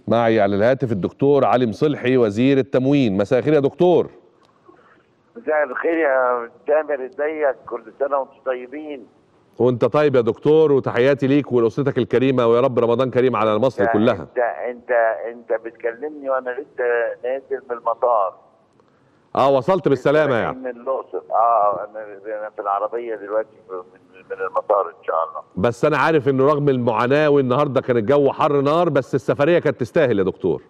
معي على الهاتف الدكتور علي مصلحي وزير التموين مساء الخير يا دكتور مساء الخير يا تامر ازيك كل سنه وانتم طيبين وانت طيب يا دكتور وتحياتي ليك ولاسرتك الكريمه ويا رب رمضان كريم على مصر انت- كلها انت انت انت بتكلمني وانا لسه نازل من المطار اه وصلت بالسلامه راجعين يعني من الاقصر اه انا انا في العربيه دلوقتي من, من المطار ان شاء الله بس انا عارف انه رغم المعاناه والنهارده كان الجو حر نار بس السفريه كانت تستاهل يا دكتور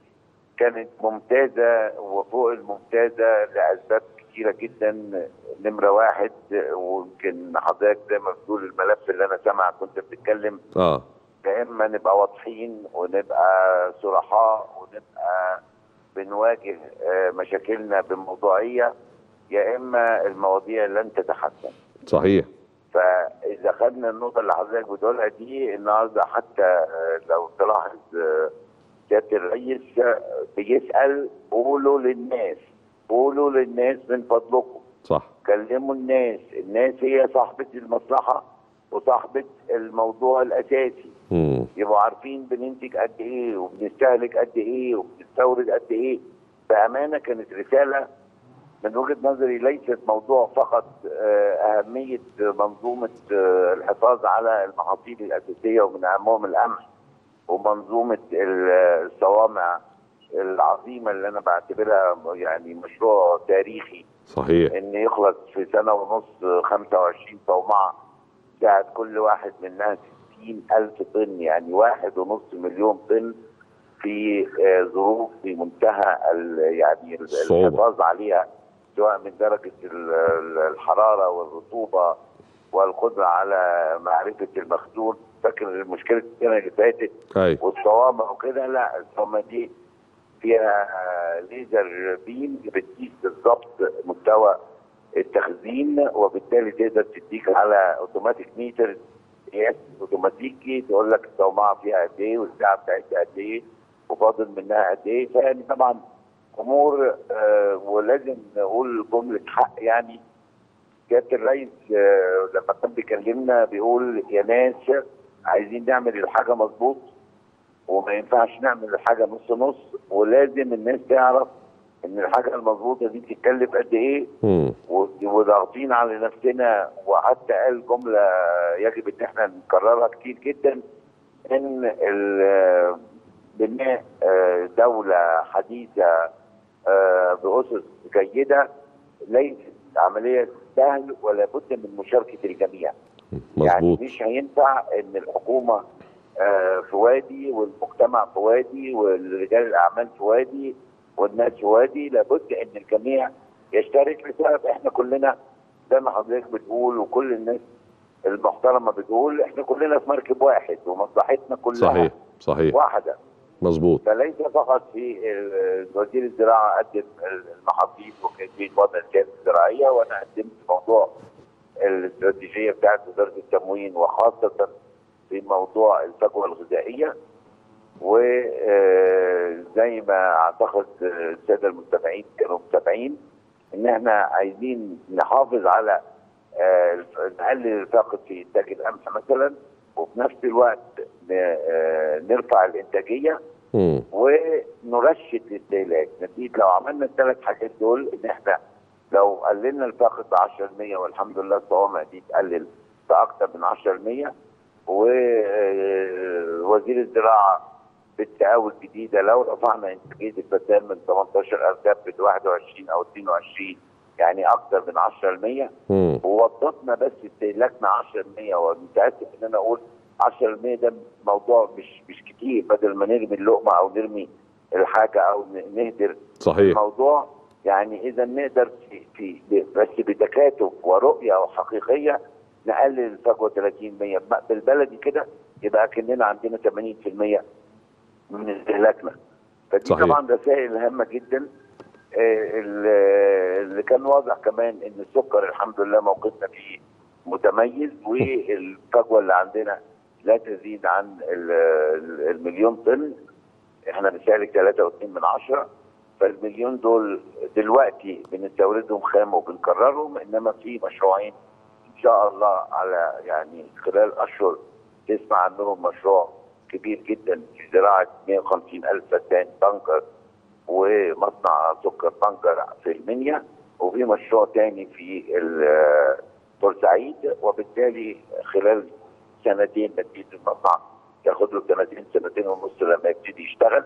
كانت ممتازه وفوق الممتازه لاسباب كتيره جدا نمره واحد ويمكن حضرتك زي ما بتقول الملف اللي انا سامعك كنت بتتكلم اه يا اما نبقى واضحين ونبقى صرحاء ونبقى بنواجه آه، مشاكلنا بموضوعيه يا اما المواضيع لن تتحسن صحيح فاذا خدنا النقطه اللي حضرتك بتقولها دي النهارده حتى آه، لو تلاحظ آه، سياده الرئيس آه، بيسال قولوا للناس قولوا للناس من فضلكم صح كلموا الناس الناس هي صاحبه المصلحه وصاحبه الموضوع الاساسي مم. يبقوا عارفين بننتج قد ايه وبنستهلك قد ايه وبنستورد قد ايه بامانه كانت رساله من وجهه نظري ليست موضوع فقط آه، اهميه منظومه آه، الحفاظ على المحاصيل الاساسيه ومن اهمهم القمح ومنظومه ال- الصوامع العظيمه اللي انا بعتبرها يعني مشروع تاريخي صحيح ان يخلص في سنه ونص 25 صومعه ساعد كل واحد منها 60 الف طن يعني واحد ونص مليون طن في آه، ظروف في منتهى ال- يعني ال- الصعوبة. الحفاظ عليها سواء من درجه ال- ال- الحراره والرطوبه والقدره على معرفه المخزون فاكر مشكله السنه اللي فاتت ايوه والصوامع وكده لا الصوامع دي فيها آه، ليزر بيم بتقيس بالظبط مستوى التخزين وبالتالي تقدر تديك على اوتوماتيك ميتر قياس اوتوماتيكي تقول لك الصومعه فيها قد ايه والساعه بتاعتها قد ايه وفاضل منها قد ايه فيعني طبعا امور آه ولازم نقول جمله حق يعني سياده الرئيس آه لما كان بيكلمنا بيقول يا ناس عايزين نعمل الحاجه مظبوط وما ينفعش نعمل الحاجه نص نص ولازم الناس تعرف ان الحاجه المظبوطه دي بتتكلف قد ايه مم. و- وضاغطين على نفسنا وحتى قال جمله يجب ان احنا نكررها كتير جدا ان ال- بناء آه، دوله حديثه آه، باسس جيده ليست عمليه سهل ولا بد من مشاركه الجميع يعني مظبوط مش هينفع ان الحكومه آه، في وادي والمجتمع في وادي ورجال الاعمال في وادي والناس في وادي لابد ان الجميع يشترك لسبب احنا كلنا زي ما حضرتك بتقول وكل الناس المحترمه بتقول احنا كلنا في مركب واحد ومصلحتنا كلها صحيح صحيح واحده مظبوط فليس فقط في ال- وزير الزراعه قدم المحاصيل وكيفيه وضع السياسه الزراعيه وانا قدمت موضوع الاستراتيجيه بتاعت وزاره التموين وخاصه في موضوع الفجوه الغذائيه وزي ما اعتقد الساده المستمعين كانوا متابعين ان احنا عايزين نحافظ على آه، نقلل الفاقد في انتاج القمح مثلا وفي نفس الوقت ن- آه، نرفع الانتاجيه مم. ونرشد الاستهلاك نتيجه لو عملنا الثلاث حاجات دول ان احنا لو قللنا الفاقد ب 10% والحمد لله الصوامع دي تقلل باكثر من 10% ووزير الزراعه بالتقاوي الجديده لو رفعنا انتاجيه الفساد من 18000 دب ل 21 او 22 يعني اكثر من 10% مم. ووضبنا بس استهلاكنا 10% ومتاسف ان انا اقول 10% ده موضوع مش مش كتير بدل ما نرمي اللقمه او نرمي الحاجه او ن- نهدر صحيح الموضوع يعني اذا نقدر في, في بس بتكاتف ورؤيه وحقيقيه نقلل الفجوه 30% بالبلدي كده يبقى كاننا عندنا 80% من استهلاكنا فدي صحيح. طبعا رسائل هامه جدا آه، ال- اللي كان واضح كمان ان السكر الحمد لله موقفنا فيه متميز والفجوه اللي عندنا لا تزيد عن ال- ال- المليون طن احنا بنستهلك 3.2 من عشرة فالمليون دول دلوقتي بنستوردهم خام وبنكررهم انما في مشروعين ان شاء الله على يعني خلال اشهر تسمع عنهم مشروع كبير جدا في زراعه 150 الف فدان بنكر ومصنع سكر بنكر في المنيا وفي مشروع تاني في ال- بورسعيد وبالتالي خلال سنتين نتيجه المصنع ياخد له سنتين سنتين ونص لما يبتدي يشتغل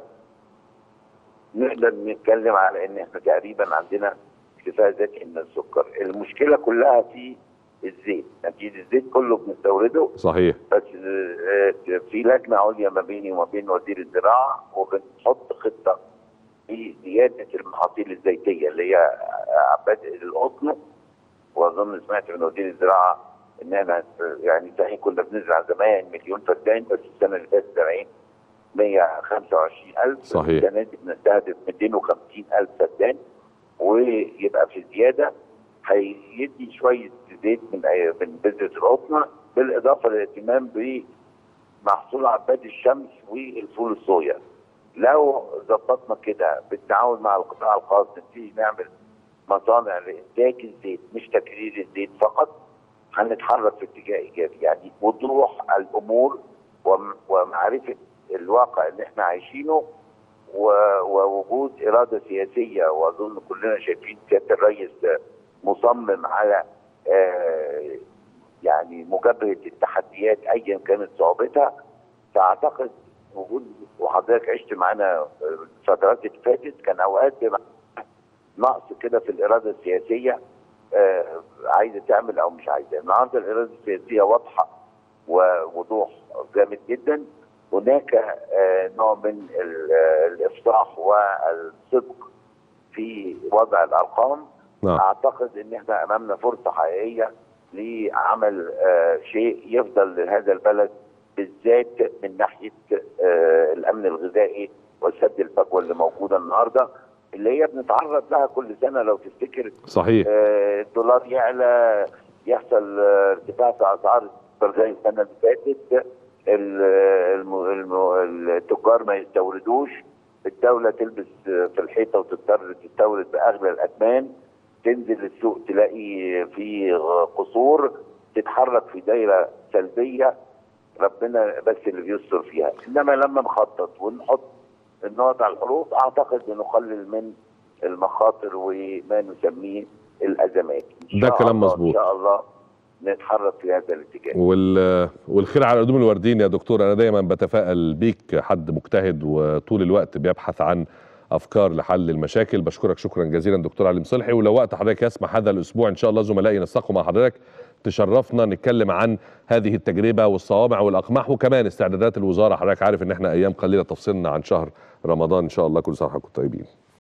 نقدر نتكلم على ان احنا تقريبا عندنا اكتفاء ذاتي من السكر المشكله كلها في الزيت نتيجه الزيت كله بنستورده صحيح بس آه، في لجنه عليا ما بيني وما بين وزير الزراعه وبنحط خطه في زياده المحاصيل الزيتيه اللي هي آه، بدء القطن واظن سمعت من وزير الزراعه ان احنا يعني صحيح كنا بنزرع زمان مليون فدان بس السنه اللي فاتت زارعين 125000 صحيح. السنه دي بنستهدف 250000 فدان ويبقى في زياده هيدي شويه زيت من أي- من بذره القطن بالاضافه للاهتمام بمحصول عباد الشمس والفول الصويا. لو ظبطنا كده بالتعاون مع القطاع الخاص نبتدي نعمل مصانع لانتاج الزيت مش تكرير الزيت فقط هنتحرك في اتجاه ايجابي يعني وضوح الامور وم- ومعرفه الواقع اللي احنا عايشينه و- ووجود اراده سياسيه واظن كلنا شايفين سياده الرئيس مصمم على آه، يعني مجابهه التحديات ايا كانت صعوبتها فاعتقد وجود وحضرتك عشت معانا الفترات اللي فاتت كان اوقات بيبقى نقص كده في الاراده السياسيه آه، عايزه تعمل او مش عايزه النهارده الاراده السياسيه واضحه ووضوح جامد جدا هناك آه، نوع من ال- الافصاح والصدق في وضع الارقام نعم اعتقد ان احنا امامنا فرصه حقيقيه لعمل آه، شيء يفضل لهذا البلد بالذات من ناحيه آه، الامن الغذائي وسد الفجوه اللي موجوده النهارده اللي هي بنتعرض لها كل سنه لو تفتكر صحيح آه، الدولار يعلى يحصل آه، ارتفاع في اسعار السكر زي السنه اللي فاتت ال- الم- الم- التجار ما يستوردوش الدوله تلبس آه، في الحيطه وتضطر تستورد باغلى الاثمان تنزل السوق تلاقي في قصور تتحرك في دايره سلبيه ربنا بس اللي بيستر فيها انما لما نخطط ونحط النقط على الحروف اعتقد بنقلل من المخاطر وما نسميه الازمات إن ده شاء كلام الله- مظبوط. ان شاء الله نتحرك في هذا الاتجاه وال... والخير على قدوم الوردين يا دكتور انا دايما بتفائل بيك حد مجتهد وطول الوقت بيبحث عن افكار لحل المشاكل بشكرك شكرا جزيلا دكتور علي مصلحي ولو وقت حضرتك يسمح هذا الاسبوع ان شاء الله زملائي ينسقوا مع حضرتك تشرفنا نتكلم عن هذه التجربه والصوامع والاقماح وكمان استعدادات الوزاره حضرتك عارف ان احنا ايام قليله تفصلنا عن شهر رمضان ان شاء الله كل سنه وحضراتكم طيبين